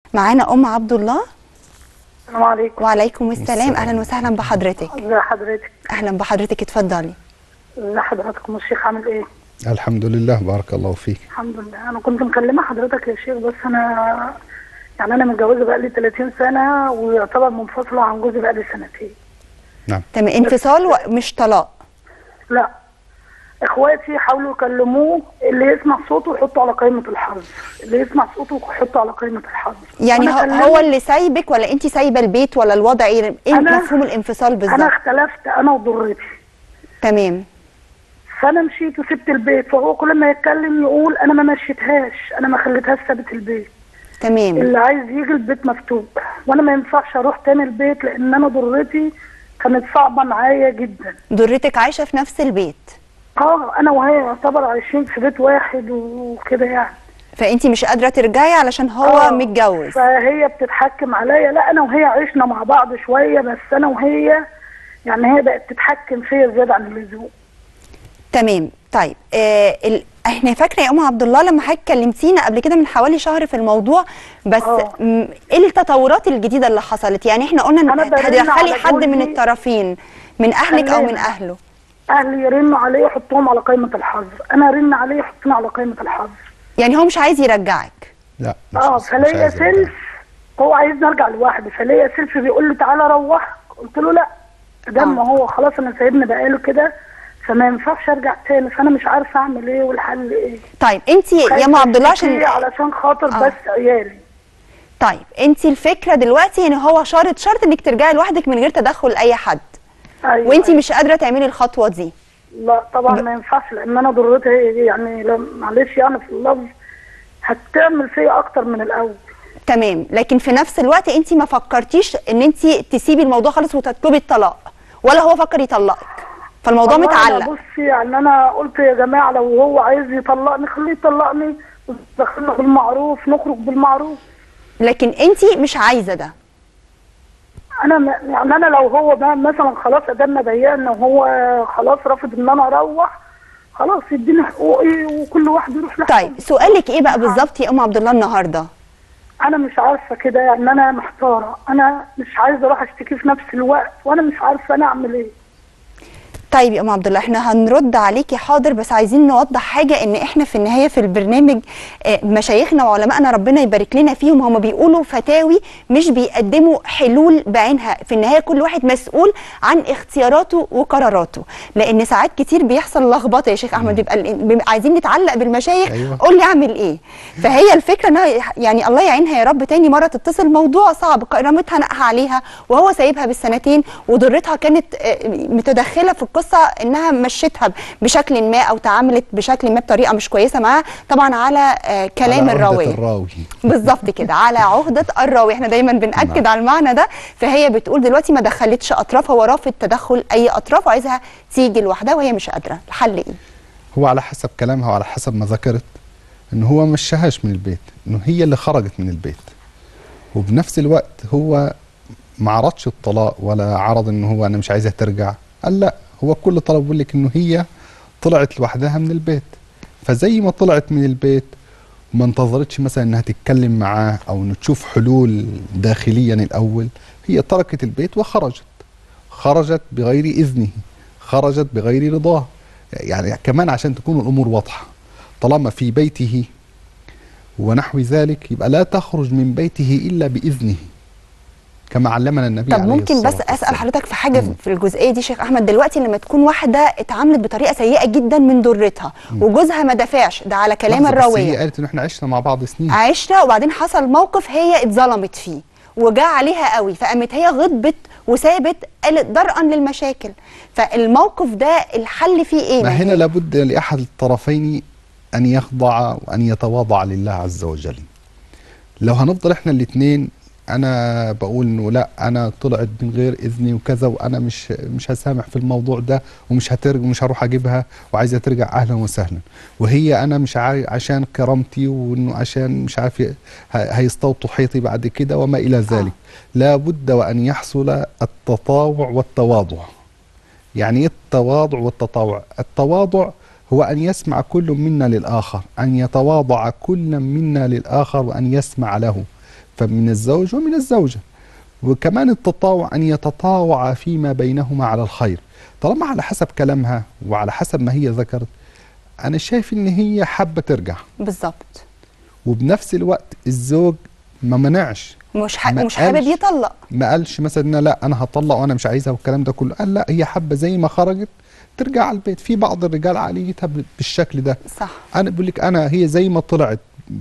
معانا ام عبد الله السلام عليكم وعليكم السلام السلام. اهلا وسهلا بحضرتك ازي حضرتك اهلا بحضرتك اتفضلي ازي حضراتكم الشيخ عامل ايه الحمد لله بارك الله فيك الحمد لله انا كنت مكلمه حضرتك يا شيخ بس انا يعني انا متجوزه بقالي 30 سنه ويعتبر منفصله عن جوزي بقالي سنتين نعم تمام انفصال ومش طلاق لا اخواتي حاولوا يكلموه اللي يسمع صوته يحطه على قائمه الحظ اللي يسمع صوته يحطه على قائمه الحظ يعني وأنا هو, كلمت- هو اللي سايبك ولا انت سايبه البيت ولا الوضع ايه ايه أنا- مفهوم الانفصال انا بالظبط اختلفت انا وضرتي تمام فانا مشيت وسبت البيت فهو كل ما يتكلم يقول انا ما مشيتهاش انا ما خليتهاش سابت البيت تمام اللي عايز يجي البيت مفتوح وانا ما ينفعش اروح تاني البيت لان انا ضرتي كانت صعبه معايا جدا ضرتك عايشه في نفس البيت اه انا وهي يعتبر عايشين في بيت واحد وكده يعني فانت مش قادره ترجعي علشان هو آه، متجوز فهي بتتحكم عليا لا انا وهي عشنا مع بعض شويه بس انا وهي يعني هي بقت تتحكم فيا زياده عن اللزوم تمام طيب آه ال... احنا فاكره يا ام عبد الله لما حضرتك كلمتينا قبل كده من حوالي شهر في الموضوع بس آه. م... ايه التطورات الجديده اللي حصلت يعني احنا قلنا أنا ان برن هتدخلي على حد من جوزي. الطرفين من اهلك او من خلينا. اهله اهلي يرنوا عليا يحطوهم على قائمه الحظ انا ارن عليه يحطوني على قائمه الحظ يعني هو مش عايز يرجعك لا مش اه مش فليا عايز أرجع. سيلف هو عايزني ارجع لوحدي فليا سيلف بيقول لي تعالى روح قلت له لا ده ما آه. هو خلاص انا سايبني بقاله كده فما ينفعش ارجع تاني فانا مش عارفه اعمل ايه والحل ايه طيب انت يا ام عبد الله عشان علشان خاطر آه. بس عيالي طيب انت الفكره دلوقتي ان هو شرط شرط انك ترجعي لوحدك من غير تدخل اي حد ايوه وانت أيوة. مش قادره تعملي الخطوه دي لا طبعا ما ينفعش لان انا ضرتي يعني لو- معلش يعني في اللفظ هتعمل فيا اكتر من الاول تمام لكن في نفس الوقت انت ما فكرتيش ان انت تسيبي الموضوع خالص وتطلبي الطلاق ولا هو فكر يطلقك فالموضوع والله أنا متعلق بصي يعني انا قلت يا جماعه لو هو عايز يطلقني خليه يطلقني ودخلنا بالمعروف نخرج بالمعروف لكن انت مش عايزه ده انا م- يعني انا لو هو بقى مثلا خلاص قدرنا ضيقنا وهو خلاص رافض ان انا اروح خلاص يديني حقوقي وكل واحد يروح لحاله طيب سؤالك ايه بقى بالظبط يا ام عبد الله النهارده انا مش عارفه كده يعني انا محتاره انا مش عايزه اروح اشتكي في نفس الوقت وانا مش عارفه انا اعمل ايه طيب يا ام عبد الله احنا هنرد عليكي حاضر بس عايزين نوضح حاجه ان احنا في النهايه في البرنامج آه، مشايخنا وعلمائنا ربنا يبارك لنا فيهم هم بيقولوا فتاوي مش بيقدموا حلول بعينها في النهايه كل واحد مسؤول عن اختياراته وقراراته لان ساعات كتير بيحصل لخبطه يا شيخ احمد بيبقى ال- بيبقى عايزين نتعلق بالمشايخ أيوة. قول لي اعمل ايه فهي الفكره انها يعني الله يعينها يا رب تاني مره تتصل موضوع صعب كرامتها نقها عليها وهو سايبها بالسنتين وضرتها كانت آه، متدخله في القصه انها مشيتها بشكل ما او تعاملت بشكل ما بطريقه مش كويسه معاها طبعا على آه، كلام على عهدة الراويه الراوي بالظبط كده على عهده الراوي احنا دايما بناكد نعم. على المعنى ده فهي بتقول دلوقتي ما دخلتش اطراف هو رافض تدخل اي اطراف وعايزها تيجي لوحدها وهي مش قادره الحل ايه هو على حسب كلامها وعلى حسب ما ذكرت ان هو ما مشاهاش من البيت انه هي اللي خرجت من البيت وبنفس الوقت هو ما عرضش الطلاق ولا عرض انه هو انا مش عايزها ترجع قال لا هو كل طلب بيقول لك انه هي طلعت لوحدها من البيت فزي ما طلعت من البيت وما انتظرتش مثلا انها تتكلم معاه او انه تشوف حلول داخليا الاول هي تركت البيت وخرجت خرجت بغير اذنه خرجت بغير رضاه يعني كمان عشان تكون الامور واضحه طالما في بيته ونحو ذلك يبقى لا تخرج من بيته الا باذنه كما علمنا النبي طب عليه ممكن بس الصلاة اسال والسلام. حضرتك في حاجه في الجزئيه دي شيخ احمد دلوقتي لما تكون واحده اتعاملت بطريقه سيئه جدا من ضرتها وجوزها ما دافعش ده على كلام لحظة، بس هي الراويه قالت ان احنا عشنا مع بعض سنين عشره وبعدين حصل موقف هي اتظلمت فيه وجا عليها قوي فقامت هي غضبت وسابت قالت درءا للمشاكل فالموقف ده الحل فيه ايه ما ما هنا هي؟ لابد لاحد الطرفين ان يخضع وان يتواضع لله عز وجل لو هنفضل احنا الاثنين انا بقول انه لا انا طلعت من غير اذني وكذا وانا مش مش هسامح في الموضوع ده ومش هترجع مش هروح اجيبها وعايزه ترجع اهلا وسهلا وهي انا مش عاي عشان كرامتي وانه عشان مش عارف ي- ه- هيستوطوا حيطي بعد كده وما الى ذلك لابد وان يحصل التطاوع والتواضع يعني ايه التواضع والتطاوع التواضع هو أن يسمع كل منا للآخر أن يتواضع كل منا للآخر وأن يسمع له فمن الزوج ومن الزوجة وكمان التطاوع أن يتطاوع فيما بينهما على الخير طالما على حسب كلامها وعلى حسب ما هي ذكرت أنا شايف إن هي حابة ترجع بالظبط وبنفس الوقت الزوج ما منعش مش ح... ما مش حابب قالش. يطلق ما قالش مثلا إن لا انا هطلق وانا مش عايزها والكلام ده كله قال لا هي حابه زي ما خرجت ترجع على البيت في بعض الرجال عقليتها ب- بالشكل ده صح انا بقول لك انا هي زي ما طلعت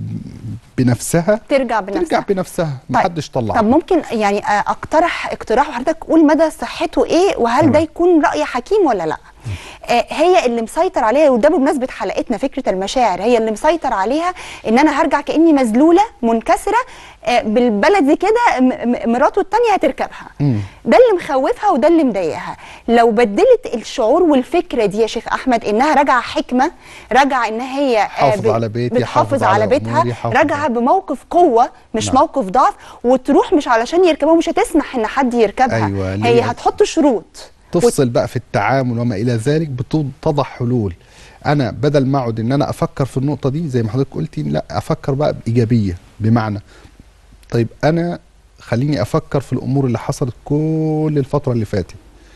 بنفسها ترجع بنفسها ترجع بنفسها ما طيب. حدش طلع طب ممكن يعني آه، اقترح اقتراح وحضرتك قول مدى صحته ايه وهل ده تمام. يكون راي حكيم ولا لا آه، هي اللي مسيطر عليها وده بمناسبه حلقتنا فكره المشاعر هي اللي مسيطر عليها ان انا هرجع كاني مذلوله منكسره آه، بالبلدي كده م- م- مراته التانية هتركبها مم. ده اللي مخوفها وده اللي مضايقها لو بدلت الشعور والفكره دي يا شيخ احمد انها راجعه حكمه راجعه ان هي آه، حافظ ب- على بيتي، بتحافظ حافظ على على بيتها أموري، حافظ راجعه على- بموقف قوه مش نعم. موقف ضعف وتروح مش علشان يركبها ومش هتسمح ان حد يركبها أيوة، هي ليه؟ هتحط شروط تفصل بقى في التعامل وما الى ذلك بتضع حلول انا بدل ما اقعد ان انا افكر في النقطه دي زي ما حضرتك قلتي لا افكر بقى بايجابيه بمعنى طيب انا خليني افكر في الامور اللي حصلت كل الفتره اللي فاتت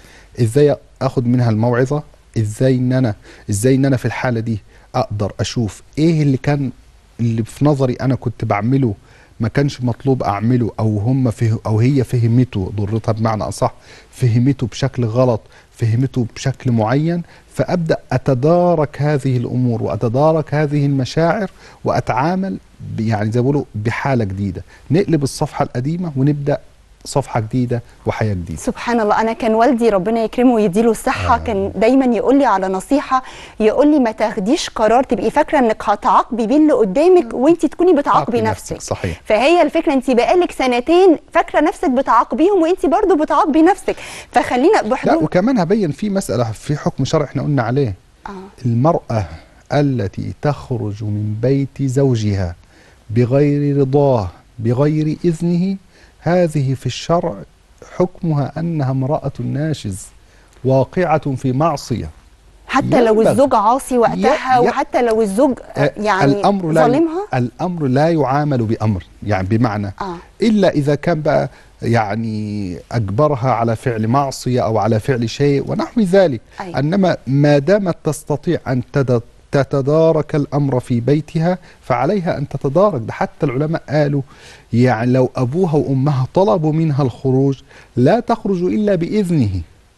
ازاي اخد منها الموعظه ازاي ان انا ازاي ان انا في الحاله دي اقدر اشوف ايه اللي كان اللي في نظري انا كنت بعمله ما كانش مطلوب اعمله او هم فه او هي فهمته ضرتها بمعنى اصح فهمته بشكل غلط فهمته بشكل معين فابدا اتدارك هذه الامور واتدارك هذه المشاعر واتعامل ب- يعني زي ما بيقولوا بحاله جديده نقلب الصفحه القديمه ونبدا صفحه جديده وحياه جديده سبحان الله انا كان والدي ربنا يكرمه ويديله الصحه آه. كان دايما يقول لي على نصيحه يقول لي ما تاخديش قرار تبقي فاكره انك هتعاقبي بيه اللي قدامك وانت تكوني بتعاقبي عاقبي نفسك صحيح فهي الفكره انت بقالك سنتين فاكره نفسك بتعاقبيهم وانت برضو بتعاقبي نفسك فخلينا لا بحضور وكمان هبين في مساله في حكم شرعي احنا قلنا عليه آه. المرأة التي تخرج من بيت زوجها بغير رضاه بغير إذنه هذه في الشرع حكمها أنها امرأة ناشز واقعة في معصية حتى لو ينبغي. الزوج عاصي وقتها ي- ي- وحتى لو الزوج آه، يعني الأمر لا ظالمها الأمر لا يعامل بأمر يعني بمعنى اه إلا إذا كان بقى يعني أجبرها على فعل معصية أو على فعل شيء ونحو ذلك أيوة. إنما ما دامت تستطيع أن تد- تتدارك الأمر في بيتها فعليها أن تتدارك ده حتى العلماء قالوا يعني لو أبوها وأمها طلبوا منها الخروج لا تخرج إلا بإذنه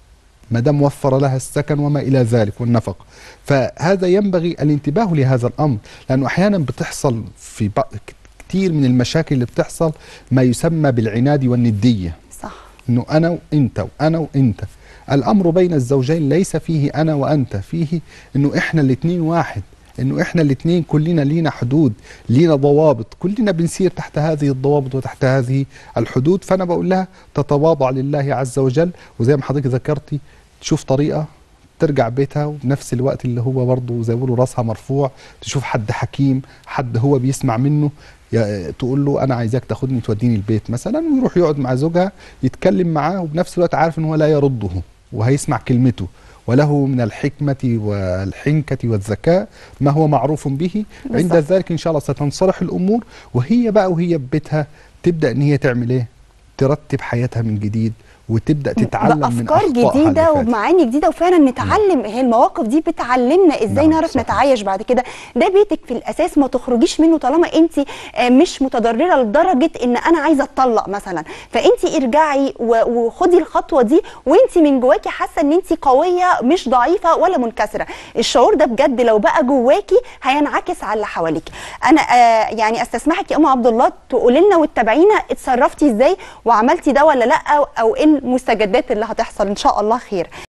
ما دام وفر لها السكن وما الى ذلك والنفق فهذا ينبغي الانتباه لهذا الامر لانه احيانا بتحصل في بق- كتير من المشاكل اللي بتحصل ما يسمى بالعناد والنديه صح انه انا وانت وانا وانت الامر بين الزوجين ليس فيه انا وانت فيه انه احنا الاثنين واحد انه احنا الاثنين كلنا لينا حدود لينا ضوابط كلنا بنسير تحت هذه الضوابط وتحت هذه الحدود فانا بقول لها تتواضع لله عز وجل وزي ما حضرتك ذكرتي تشوف طريقه ترجع بيتها وبنفس الوقت اللي هو برضه زي ما بيقولوا راسها مرفوع تشوف حد حكيم حد هو بيسمع منه يا- تقول له انا عايزاك تاخدني توديني البيت مثلا ويروح يقعد مع زوجها يتكلم معاه وبنفس الوقت عارف ان هو لا يرده وهيسمع كلمته وله من الحكمة والحنكة والذكاء ما هو معروف به عند بالظبط. ذلك إن شاء الله ستنصلح الأمور وهي بقى وهي ببيتها تبدأ إن هي تعمل إيه ترتب حياتها من جديد وتبدأ تتعلم من بافكار أخطائها اللي جديده فاتت. وبمعاني جديده وفعلا نتعلم هي المواقف دي بتعلمنا ازاي نعم، نعرف صحيح. نتعايش بعد كده ده بيتك في الاساس ما تخرجيش منه طالما انت آه، مش متضرره لدرجه ان انا عايزه اتطلق مثلا فانت ارجعي و- وخدي الخطوه دي وانت من جواكي حاسه ان انت قويه مش ضعيفه ولا منكسره الشعور ده بجد لو بقى جواكي هينعكس على اللي حواليك انا آه يعني استسمحك يا ام عبد الله تقولي لنا وتتابعينا اتصرفتي ازاي وعملتي ده ولا لا او ايه المستجدات اللي هتحصل ان شاء الله خير